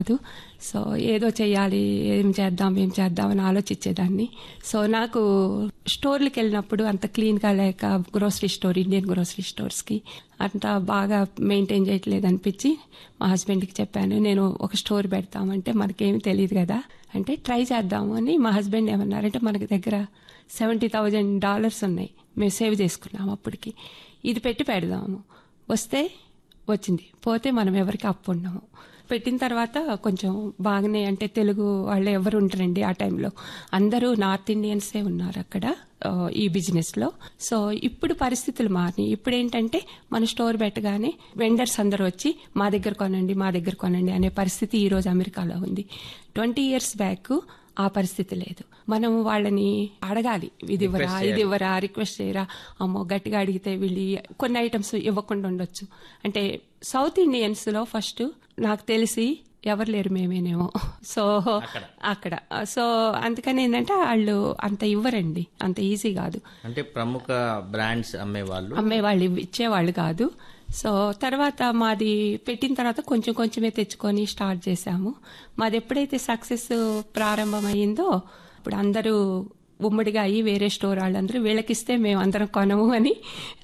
కాదు సో ఏదో చెయ్యాలి ఏం చేద్దాం ఏం చేద్దాం అని ఆలోచించేదాన్ని సో నాకు స్టోర్లకు వెళ్ళినప్పుడు అంత క్లీన్గా లేక గ్రోసరీ స్టోర్ ఇండియన్ గ్రోసరీ స్టోర్స్కి అంత బాగా మెయింటైన్ చేయట్లేదు అనిపించి మా హస్బెండ్కి చెప్పాను నేను ఒక స్టోర్ పెడతామంటే మనకేమి తెలియదు కదా అంటే ట్రై చేద్దాము అని మా హస్బెండ్ ఏమన్నారంటే మనకి దగ్గర సెవెంటీ థౌజండ్ డాలర్స్ ఉన్నాయి మేము సేవ్ చేసుకున్నాము అప్పటికి ఇది పెట్టి పెడదాము వస్తే వచ్చింది పోతే మనం ఎవరికి అప్పు ఉండము పెట్టిన తర్వాత కొంచెం బాగానే అంటే తెలుగు వాళ్ళు ఎవరు ఉంటారండి ఆ టైంలో అందరూ నార్త్ ఇండియన్సే ఉన్నారు అక్కడ ఆ, ఈ బిజినెస్ లో సో ఇప్పుడు పరిస్థితులు మారినాయి ఇప్పుడు ఏంటంటే మన స్టోర్ పెట్టగానే వెండర్స్ అందరూ వచ్చి మా దగ్గర కొనండి మా దగ్గర కొనండి అనే పరిస్థితి ఈ రోజు అమెరికాలో ఉంది ట్వంటీ ఇయర్స్ బ్యాక్ ఆ పరిస్థితి లేదు మనం వాళ్ళని అడగాలి ఇది ఇవ్వరా ఇది ఇవ్వరా రిక్వెస్ట్ చేయరా అమ్మో గట్టిగా అడిగితే వీళ్ళు కొన్ని ఐటమ్స్ ఇవ్వకుండా ఉండొచ్చు అంటే సౌత్ ఇండియన్స్ లో ఫస్ట్ నాకు తెలిసి ఎవరు లేరు మేమేనేమో సో అక్కడ సో అందుకని ఏంటంటే వాళ్ళు అంత ఇవ్వరండి అంత ఈజీ కాదు అంటే ప్రముఖ బ్రాండ్స్ అమ్మే వాళ్ళు అమ్మే వాళ్ళు ఇచ్చేవాళ్ళు కాదు సో తర్వాత మాది పెట్టిన తర్వాత కొంచెం కొంచెమే తెచ్చుకొని స్టార్ట్ చేశాము మాది ఎప్పుడైతే సక్సెస్ ప్రారంభమైందో ఇప్పుడు అందరూ ఉమ్మడిగా అయ్యి వేరే స్టోర్ వాళ్ళందరూ వీళ్ళకిస్తే మేము అందరం కొనము అని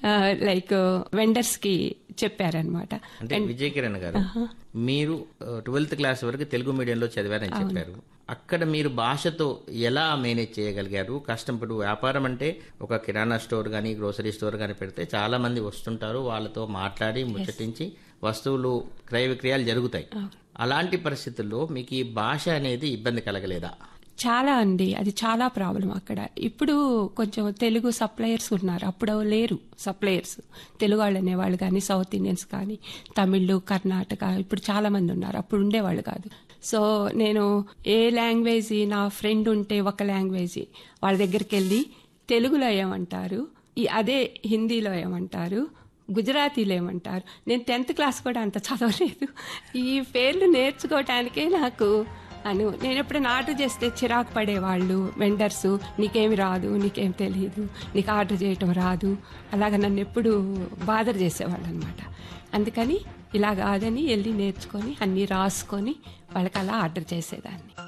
లైక్ వెండర్స్ కి చెప్పారనమాట అంటే విజయ్ కిరణ్ గారు మీరు ట్వెల్త్ క్లాస్ వరకు తెలుగు మీడియంలో చదివారని చెప్పారు అక్కడ మీరు భాషతో ఎలా మేనేజ్ చేయగలిగారు కష్టం ఇప్పుడు వ్యాపారం అంటే ఒక కిరాణా స్టోర్ కానీ గ్రోసరీ స్టోర్ కానీ పెడితే చాలా మంది వస్తుంటారు వాళ్ళతో మాట్లాడి ముచ్చటించి వస్తువులు క్రయ విక్రయాలు జరుగుతాయి అలాంటి పరిస్థితుల్లో మీకు ఈ భాష అనేది ఇబ్బంది కలగలేదా చాలా అండి అది చాలా ప్రాబ్లం అక్కడ ఇప్పుడు కొంచెం తెలుగు సప్లయర్స్ ఉన్నారు అప్పుడు లేరు సప్లయర్స్ తెలుగు వాళ్ళు అనేవాళ్ళు కానీ సౌత్ ఇండియన్స్ కానీ తమిళ్ కర్ణాటక ఇప్పుడు చాలా మంది ఉన్నారు అప్పుడు ఉండేవాళ్ళు కాదు సో నేను ఏ లాంగ్వేజ్ నా ఫ్రెండ్ ఉంటే ఒక లాంగ్వేజ్ వాళ్ళ దగ్గరికి వెళ్ళి తెలుగులో ఏమంటారు ఈ అదే హిందీలో ఏమంటారు గుజరాతీలో ఏమంటారు నేను టెన్త్ క్లాస్ కూడా అంత చదవలేదు ఈ పేర్లు నేర్చుకోవటానికే నాకు అను నేను ఎప్పుడైనా ఆర్డర్ చేస్తే చిరాకు పడేవాళ్ళు వెండర్స్ నీకేమి రాదు నీకేం తెలియదు నీకు ఆర్డర్ చేయటం రాదు అలాగ నన్ను ఎప్పుడు బాధర్ చేసేవాళ్ళు అనమాట అందుకని ఇలా కాదని వెళ్ళి నేర్చుకొని అన్నీ రాసుకొని వాళ్ళకి అలా ఆర్డర్ చేసేదాన్ని